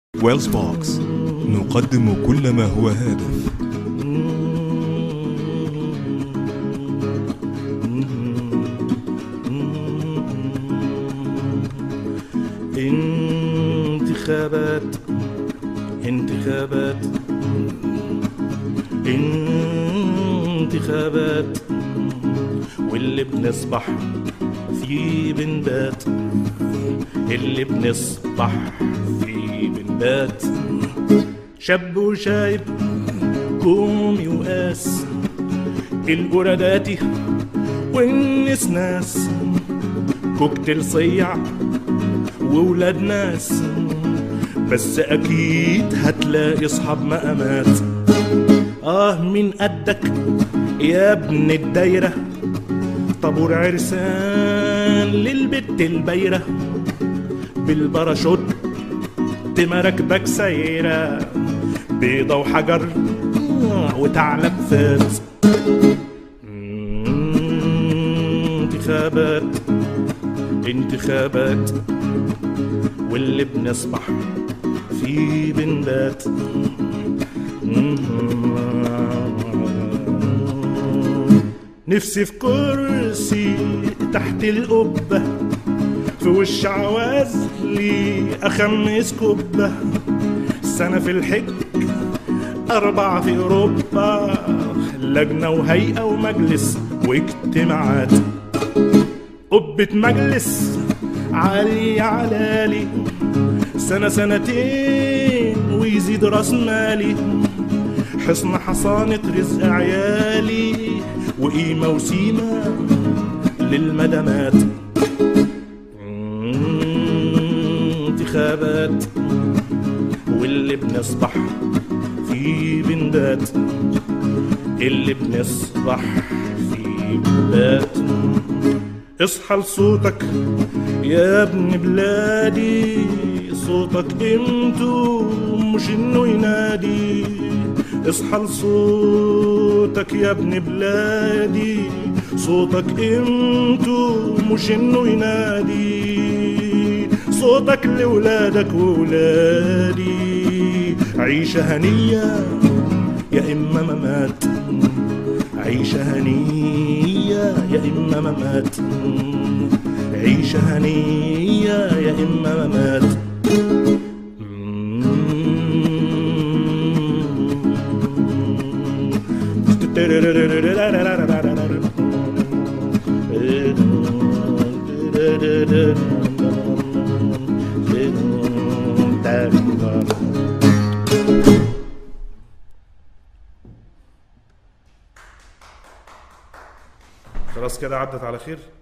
ويلز بوكس نقدم كل ما هو هادف انتخابات انتخابات انتخابات واللي بنصبح فيه بنبات اللي بنصبح فيه بنبات شاب وشايب كومي وقاس القراداتي والنسناس كوكتيل صيع وولاد ناس بس اكيد هتلاقي اصحاب مقامات اه من قدك يا ابن الدايرة طابور عرسان للبت البايرة بالباراشوت مراكبك سايرة بيضة وحجر وثعلب فات انتخابات انتخابات واللي بنصبح فيه بنبات نفسي في كرسي تحت القبة في وش عواز لي أخمس كبة سنة في الحج أربعة في أوروبا لجنة وهيئة ومجلس واجتماعات قبة مجلس عالي علالي سنة سنتين ويزيد راس مالي حصن حصانة رزق عيالي وقيمة وسيمة للمدامات انتخابات واللي بنصبح فيه بندات اللي بنصبح فيه بندات اصحى لصوتك يا ابن بلادي صوتك قيمته مش انه ينادي اصحى لصوتك يا ابن بلادي صوتك قيمته مش انه ينادي صوتك لولادك وولادي عيشة هنية يا إما ممات عيشة هنية يا إما ممات عيشة هنية يا إما ممات خلاص كده عدت على خير